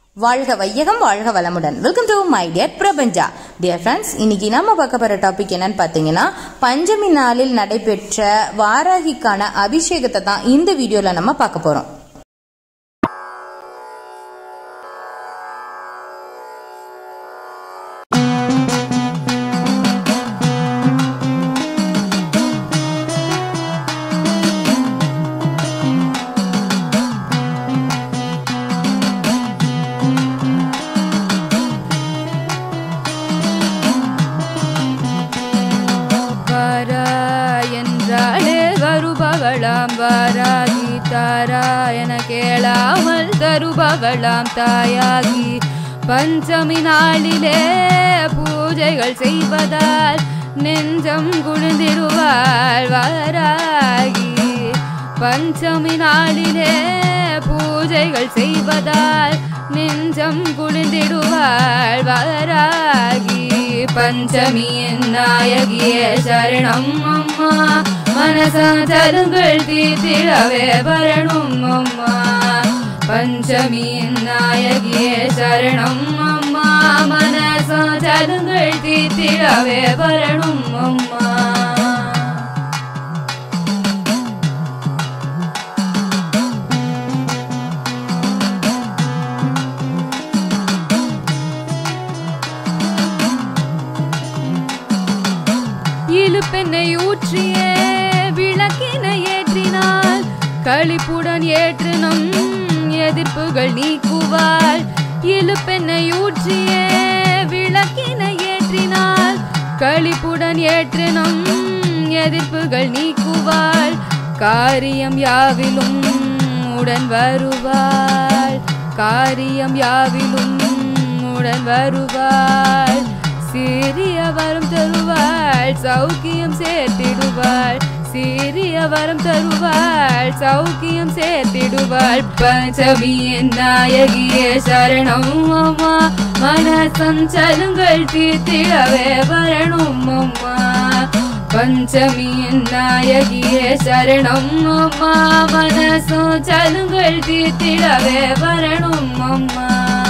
வாழ்க வையகம் வாழ்க வளமுடன் வெல்கம் டு மை டியர் பிரபஞ்சா டியர் ஃப்ரெண்ட்ஸ் இன்னைக்கு நம்ம பார்க்க போற டாபிக் என்னன்னு பார்த்தீங்கன்னா பஞ்சமி நாளில் நடைபெற்ற வாராகிக்கான அபிஷேகத்தை தான் இந்த வீடியோல நம்ம பார்க்க போறோம் வாரா என்றாலே வருபவளாம் வாராகி தாரா என கேளாமல் தருபவளாம் தாயாகி பஞ்சமி நாளிலே பூஜைகள் செய்வதால் நெஞ்சம் குளிர்ந்திடுவாள் வாராகி பஞ்சமி நாளிலே பூஜைகள் செய்வதால் நெஞ்சம் குளிர்ந்திடுவாள் வாராகி பஞ்சமியின் நாயகியே சரணம் அம்மா மனசாச்சலுங்கள் தீர்த்திடவே வரணும் அம்மா பஞ்சமியின் நாயகியே சரணம் அம்மா மனசாச்சலுங்கள் தீர்த்திடவே வரணும் அம்மா இழுப்பெண்ணை ஊற்றியே விளக்கினை ஏற்றினாள் களிப்புடன் ஏற்று நம் எதிர்ப்புகள் நீக்குவாள் இழுப்பெண்ணை ஊற்றியே விளக்கினை ஏற்றினாள் களிப்புடன் ஏற்று நம் எதிர்ப்புகள் நீக்குவாள் காரியம் யாவிலும் உடன் வருவாள் காரியம் யாவிலும் உடன் வருவாள் சீரிய வரம் தருவாள் சௌக்கியம் சேர்த்திடுவாள் சீரிய வரம் தருவாள் சௌக்கியம் சேர்த்திடுவாள் பஞ்சமியின் நாயகியே சரணம் அம்மா மனசஞ்சலுங்கள் தீர்த்திடவே வரணும் அம்மா பஞ்சமியின் நாயகியே சரணம் அம்மா மனசஞ்சலுங்கள் தீர்த்திடவே வரணும் அம்மா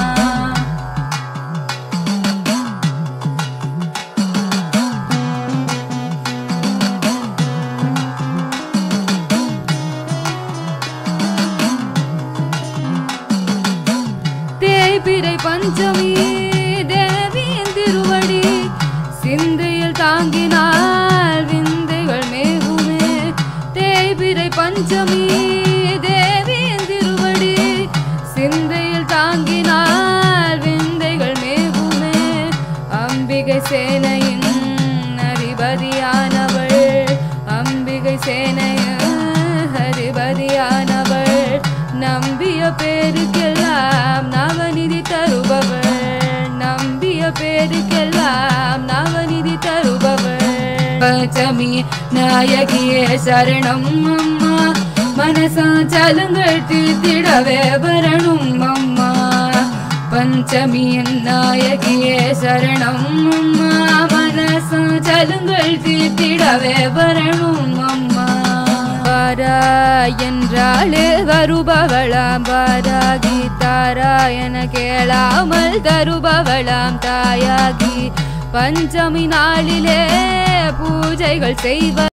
தேய்பிரை பஞ்சமி தேவியின் திருவடி சிந்தையில் தாங்கினால் விந்தைகள் மேகுமே தேய்பிரை பஞ்சமி தேவியின் திருவடி சிந்தையில் தாங்கினால் விந்தைகள் மேகுமே அம்பிகை சேனையின் அதிபதியானவள் அம்பிகை சேனையின் அதிபதியானவள் நம்பிய பேருக்கெல்லாம் நவநிதி தருபவள் நம்பிய பேருக்கெல்லாம் நவநிதி தருபவள் பஞ்சமி நாயகியே சரணம் அம்மா மனசாச்சலுங்கள் தீர்த்திடவே வரணும் அம்மா பஞ்சமியின் நாயகியே சரணம் அம்மா மனசாச்சலுங்கள் தீர்த்திடவே வரணும் அம்மா வாரா என்றாலே வருபவளாம் வாராகி தாரா என கேளாமல் தருபவளாம் தாயாகி பஞ்சமி நாளிலே பூஜைகள் செய்வ